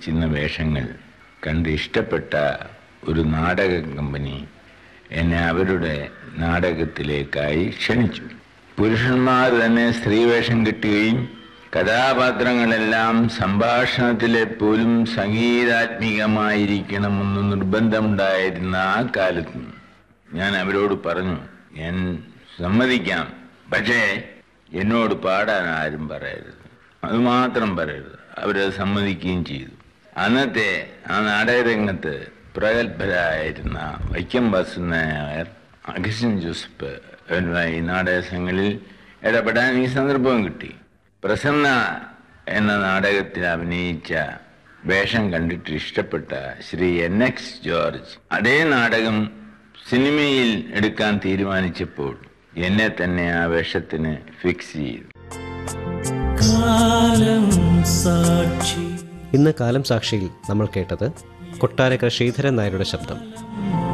അഭിനയിച്ചിരുന്ന വേഷങ്ങൾ കണ്ട് ഇഷ്ടപ്പെട്ട ഒരു നാടക കമ്പനി എന്നെ അവരുടെ നാടകത്തിലേക്കായി ക്ഷണിച്ചു പുരുഷന്മാർ തന്നെ സ്ത്രീവേഷം കിട്ടുകയും കഥാപാത്രങ്ങളെല്ലാം സംഭാഷണത്തിലെ പോലും സംഗീതാത്മികമായിരിക്കണമെന്ന് നിർബന്ധമുണ്ടായിരുന്ന ആ കാലത്ത് ഞാൻ അവരോട് പറഞ്ഞു ഞാൻ സമ്മതിക്കാം പക്ഷേ എന്നോട് പാടാൻ ആരും പറയരുത് അത് മാത്രം പറയരുത് അവരത് സമ്മതിക്കുകയും ചെയ്തു അന്നത്തെ ആ നാടകരംഗത്ത് പ്രഗത്ഭരായിരുന്ന വൈക്കം വാസുനായർ അഗസ്റ്റിൻ ജോസഫ് അവരുമായി നാടകസങ്ങളിൽ ഇടപെടാൻ ഈ സന്ദർഭം കിട്ടി പ്രസന്ന എന്ന നാടകത്തിൽ അഭിനയിച്ച വേഷം കണ്ടിട്ട് ഇഷ്ടപ്പെട്ട ശ്രീ എൻ എക്സ് ജോർജ് അതേ നാടകം സിനിമയിൽ എടുക്കാൻ തീരുമാനിച്ചപ്പോൾ എന്നെ തന്നെ ആ വേഷത്തിന് ഫിക്സ് ചെയ്തു കാലം സാക്ഷി ഇന്ന് കാലം സാക്ഷിയിൽ നമ്മൾ കേട്ടത് കൊട്ടാരക്കര ശ്രീധരൻ നായരുടെ ശബ്ദം